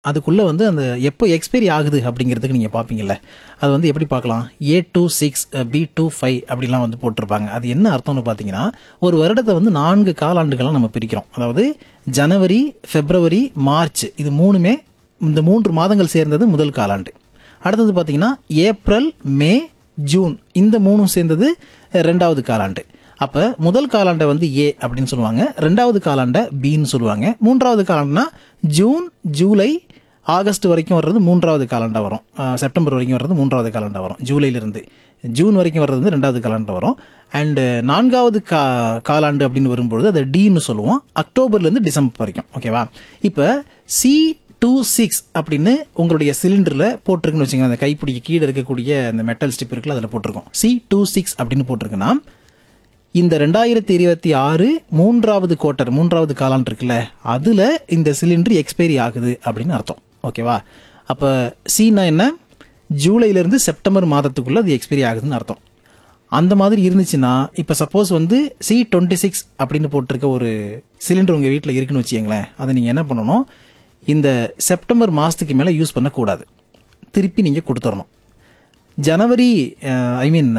அதுக்குள்ளே வந்து அந்த எப்போ எக்ஸ்பைரி ஆகுது அப்படிங்கிறதுக்கு நீங்கள் பார்ப்பீங்கல்ல அது வந்து எப்படி பார்க்கலாம் A two six B two five அப்படிலாம் வந்து போட்டிருப்பாங்க அது என்ன அர்த்தம்னு பார்த்தீங்கன்னா ஒரு வருடத்தை வந்து நான்கு காலாண்டுகளாக நம்ம பிரிக்கிறோம் அதாவது ஜனவரி பிப்ரவரி மார்ச் இது மூணுமே இந்த மூன்று மாதங்கள் சேர்ந்தது முதல் காலாண்டு அடுத்தது பார்த்தீங்கன்னா ஏப்ரல் மே ஜூன் இந்த மூணும் சேர்ந்தது ரெண்டாவது காலாண்டு அப்போ முதல் காலாண்டை வந்து ஏ அப்படின்னு சொல்லுவாங்க ரெண்டாவது காலாண்டை பின்னு சொல்லுவாங்க மூன்றாவது காலாண்டுனா ஜூன் ஜூலை ஆகஸ்ட் வரைக்கும் வர்றது மூன்றாவது காலாண்டா வரும் அஹ் செப்டம்பர் வரைக்கும் வர்றது மூன்றாவது காலாண்டா வரும் ஜூலையிலிருந்து ஜூன் வரைக்கும் வர்றது வந்து ரெண்டாவது காலாண்டா வரும் அண்டு நான்காவது கா காலாண்டு அப்படின்னு வரும்பொழுது அதை டின்னு சொல்லுவோம் அக்டோபர்லேருந்து டிசம்பர் வரைக்கும் ஓகேவா இப்போ சி டூ சிக்ஸ் அப்படின்னு உங்களுடைய சிலிண்டரில் போட்டிருக்குன்னு வச்சுங்க அந்த கைப்பிடிக்கு கீழே இருக்கக்கூடிய அந்த மெட்டல் ஸ்டிப் இருக்குல்ல அதில் போட்டிருக்கோம் சி டூ சிக்ஸ் அப்படின்னு போட்டிருக்குன்னா இந்த ரெண்டாயிரத்தி இருபத்தி ஆறு மூன்றாவது குவார்ட்டர் மூன்றாவது காலாண்டு இருக்குல்ல அதில் இந்த சிலிண்டர் எக்ஸ்பைரி ஆகுது அப்படின்னு அர்த்தம் ஓகேவா அப்போ சீனா என்ன ஜூலைலேருந்து செப்டம்பர் மாதத்துக்குள்ளே அது எக்ஸ்பைரி ஆகுதுன்னு அர்த்தம் அந்த மாதிரி இருந்துச்சுன்னா இப்போ சப்போஸ் வந்து சி டுவெண்ட்டி சிக்ஸ் அப்படின்னு போட்டிருக்க ஒரு சிலிண்டர் உங்கள் வீட்டில் இருக்குன்னு வச்சுக்கங்களேன் அதை நீங்கள் என்ன பண்ணணும் இந்த செப்டம்பர் மாதத்துக்கு மேலே யூஸ் பண்ணக்கூடாது திருப்பி நீங்கள் கொடுத்துடணும் ஜனவரி I mean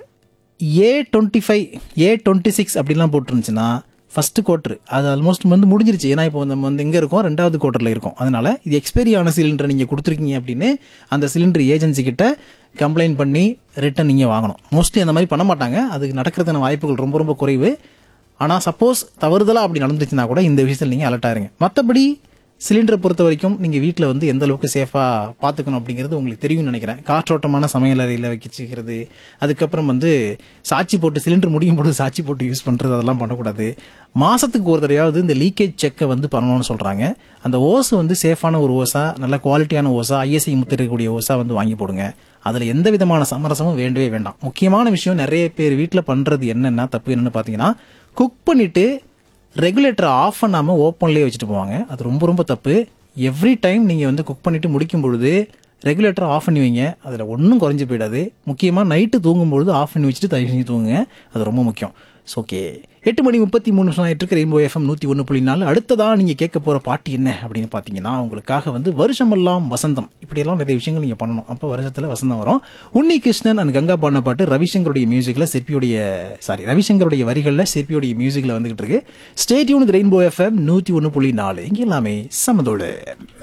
A twenty five A twenty six அப்படிலாம் போட்டுருந்துச்சுன்னா ஃபஸ்ட்டு குவார்ட்ரு அது ஆல்மோஸ்ட் வந்து முடிஞ்சிருச்சு ஏன்னா இப்போ நம்ம வந்து எங்கே இருக்கோம் ரெண்டாவது குவார்ட்டரில் இருக்கும் அதனால் இது எக்ஸ்பைரி ஆன சிலிண்டரை நீங்கள் கொடுத்துருக்கீங்க அப்படின்னு அந்த சிலிண்டர் ஏஜென்சி கிட்ட கம்ப்ளைண்ட் பண்ணி ரிட்டன் நீங்கள் வாங்கணும் மோஸ்ட்லி அந்த மாதிரி பண்ண மாட்டாங்க அதுக்கு நடக்கிறதுன வாய்ப்புகள் ரொம்ப ரொம்ப குறைவு ஆனால் சப்போஸ் தவறுதலாக அப்படி நடந்துச்சுன்னா கூட இந்த விஷயத்தில் நீங்கள் அலர்ட் ஆயிருங்க மற்றபடி சிலிண்டரை பொறுத்த வரைக்கும் நீங்கள் வீட்டில் வந்து எந்த அளவுக்கு சேஃபாக பார்த்துக்கணும் அப்படிங்கிறது உங்களுக்கு தெரியும்னு நினைக்கிறேன் காற்றோட்டமான சமையல் அறையில் வச்சுக்கிறது அதுக்கப்புறம் வந்து சாட்சி போட்டு சிலிண்டர் முடியும் போது சாட்சி போட்டு யூஸ் பண்ணுறது அதெல்லாம் பண்ணக்கூடாது மாதத்துக்கு ஒரு தடவையாவது இந்த லீக்கேஜ் செக்கை வந்து பண்ணணும்னு சொல்கிறாங்க அந்த ஓஸ் வந்து சேஃபான ஒரு ஓஸா நல்ல குவாலிட்டியான ஓஸா ஐஎஸ்ஐ முத்திருக்கக்கூடிய ஓஸா வந்து வாங்கி போடுங்க அதில் எந்த விதமான சமரசமும் வேண்டவே வேண்டாம் முக்கியமான விஷயம் நிறைய பேர் வீட்டில் பண்ணுறது என்னென்னா தப்பு என்னென்னு பார்த்தீங்கன்னா குக் பண்ணிவிட்டு ரெகுலேட்டரை ஆஃப் பண்ணாமல் ஓப்பன்லேயே வச்சுட்டு போவாங்க அது ரொம்ப ரொம்ப தப்பு எவ்ரி டைம் நீங்கள் வந்து குக் பண்ணிவிட்டு முடிக்கும் பொழுது ரெகுலேட்டரை ஆஃப் பண்ணி வைங்க அதில் ஒன்றும் குறைஞ்சி போயிடாது முக்கியமாக நைட்டு தூங்கும்பொழுது ஆஃப் பண்ணி வச்சுட்டு தயவு செஞ்சு தூங்குங்க அது ரொம்ப முக்கியம் ஸோ ஓகே எட்டு மணி முப்பத்தி மூணு நிமிஷம் ஆயிட்டு இருக்கு ரெயின்போ எஃப்எம் நூற்றி ஒன்று புள்ளி நாலு அடுத்ததாக நீங்கள் கேட்க போகிற பாட்டு என்ன அப்படின்னு பார்த்தீங்கன்னா உங்களுக்காக வந்து வருஷமெல்லாம் வசந்தம் இப்படியெல்லாம் நிறைய விஷயங்கள் நீங்கள் பண்ணணும் அப்போ வருஷத்தில் வசந்தம் வரும் உன்னி கிருஷ்ணன் அண்ட் கங்கா பாடின பாட்டு ரவிசங்கருடைய மியூசிக்கில் சிற்பியுடைய சாரி ரவிசங்கருடைய வரிகளில் சிற்பியுடைய மியூசிக்கில் வந்துகிட்டு இருக்கு ஸ்டேட்யூன் ரெயின்போ எஃப்எம் நூற்றி ஒன்று புள்ளி நாலு இங்கே எல்லாமே சமதோடு